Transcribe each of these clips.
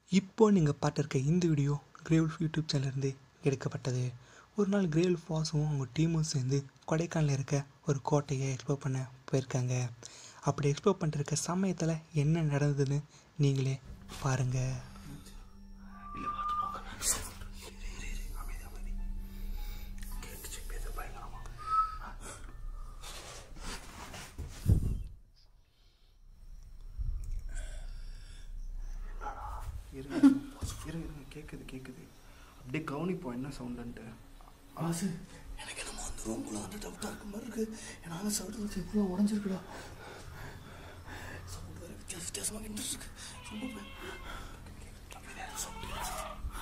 இப்போ நீங்கள் பார்த்துருக்க இந்த வீடியோ கிரேவல்ஃப் யூடியூப் சேனல்லேருந்து எடுக்கப்பட்டது ஒரு நாள் கிரேவல் ஃபாஸும் அவங்க டீமும் சேர்ந்து கொடைக்கானலில் இருக்க ஒரு கோட்டையை எக்ஸ்ப்ளோர் பண்ண போயிருக்காங்க அப்படி எக்ஸ்ப்ளோர் பண்ணிருக்க சமயத்தில் என்ன நடந்ததுன்னு நீங்களே பாருங்கள் இருங்க இருங்க இருங்க கேட்குது கேட்குது அப்படியே கவனிப்போம் என்ன சவுண்டுன்ட்டு ஆசு எனக்கு என்னமோ அந்த ரூம்குள்ள வந்து டவுட்டாக இருக்க மாதிரி இருக்கு ஏன்னா அந்த சவுண்ட் வச்சு எப்படியோ உடஞ்சிருக்குடா சவுண்ட் வேறு வித்தியாச வித்தியாசமாக கேட்டு இருக்கு ரொம்ப பயம். sound கேக்குது.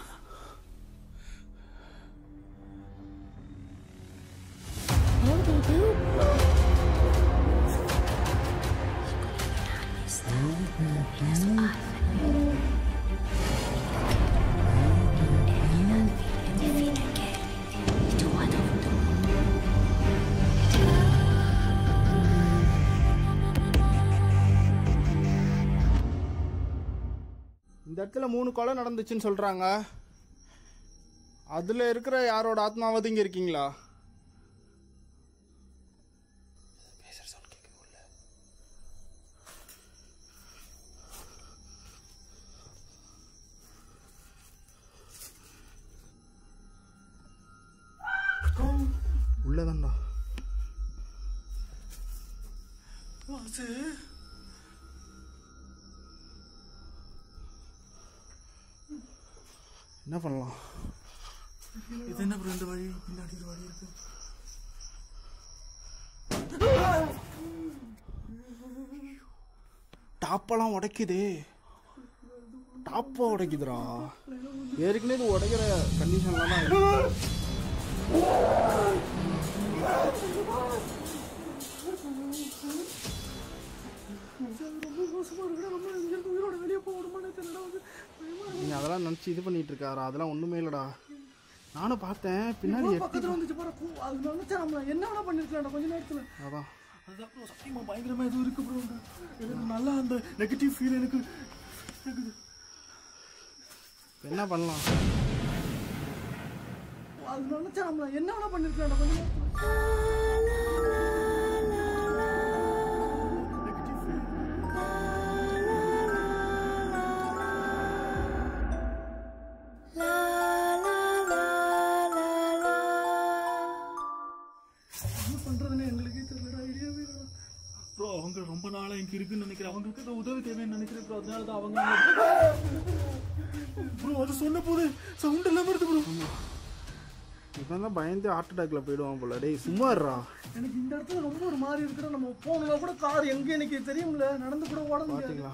இந்த இடத்துல மூணு கொலை நடந்துச்சுன்னு சொல்கிறாங்க அதில் இருக்கிற யாரோட ஆத்மாவது இங்கே இருக்கீங்களா பேசுற சவுண்ட் கேட்குது உள்ள உள்ளதான்டா ஆசு என்ன பண்ணலாம் இது என்ன ப்ரோ இந்த வழி பின்னாடி ஒரு வழி இருக்கு டாப்பெல்லாம் உடைக்குதே டாப்பா உடைக்குதுடா ஏற்கனவே இது உடைக்கிற கண்டிஷன்லாம் தான் இருக்கு. நீ அதெல்லாம் நினச்சி இது பண்ணிட்டு இருக்காரா அதெல்லாம் ஒன்றுமே இல்லைடா நானும் பார்த்தேன் பின்னாடி எட்டி பக்கத்துல வந்துச்சு பாரு பூ அது நினைச்சா நம்ம என்ன வேணா பண்ணிருக்கலாம் கொஞ்ச நேரத்துல அதான் அதுதான் ப்ரோ சத்தியமா பயங்கரமா எதுவும் இருக்கு ப்ரோ எனக்கு நல்லா அந்த நெகட்டிவ் ஃபீல் எனக்கு இருக்குது இப்ப என்ன பண்ணலாம் அது நினைச்சா நம்ம என்ன வேணா பண்ணிருக்கலாம் கொஞ்ச நேரத்துல என்ன பண்றதுன்னு எங்களுக்கே தெரியல ஐடியாவே இல்லை ப்ரோ அவங்க ரொம்ப நாளா இங்க இருக்குன்னு நினைக்கிறேன் அவங்களுக்கு ஏதோ உதவி தேவைன்னு நினைக்கிறேன் ப்ரோ அதனால தான் அவங்க ப்ரோ அது சொன்ன போது சவுண்ட் இல்லாம இருக்கு ப்ரோ இவன் தான் பயந்து ஹார்ட் அட்டாக்ல போயிடுவான் போல டேய் சும்மா இருடா எனக்கு இந்த இடத்துல ரொம்ப ஒரு மாதிரி இருக்குடா நம்ம போனோம்னா கூட கார் எங்க எனக்கு தெரியும்ல நடந்து கூட ஓட முடியாது பாத்தீங்களா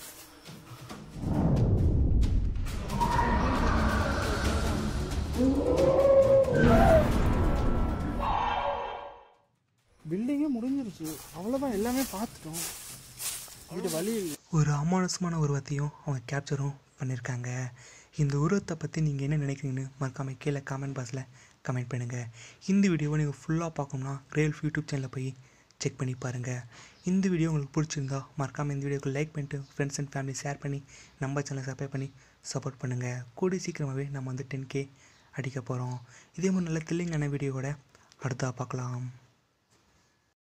பில்டிங்கே முடிஞ்சிருச்சு அவ்வளோதான் எல்லாமே பார்த்துட்டோம் இது வழி இல்லை ஒரு அமானுஷமான உருவத்தையும் அவங்க கேப்சரும் பண்ணியிருக்காங்க இந்த உருவத்தை பற்றி நீங்கள் என்ன நினைக்கிறீங்கன்னு மறக்காமல் கீழே காமெண்ட் பாக்ஸில் கமெண்ட் பண்ணுங்கள் இந்த வீடியோவை நீங்கள் ஃபுல்லாக பார்க்கணும்னா கிரேல்ஃப் யூடியூப் சேனலில் போய் செக் பண்ணி பாருங்கள் இந்த வீடியோ உங்களுக்கு பிடிச்சிருந்தா மறக்காமல் இந்த வீடியோக்கு லைக் பண்ணிட்டு ஃப்ரெண்ட்ஸ் அண்ட் ஃபேமிலி ஷேர் பண்ணி நம்ம சேனலை சப்ஸ்கிரைப் பண்ணி சப்போர்ட் பண்ணுங்கள் கூடி சீக்கிரமாகவே நம்ம வந்து டென் கே அடிக்க போகிறோம் இதே மாதிரி நல்ல தில்லிங்கான வீடியோவோட அடுத்தா பார்க்கலாம்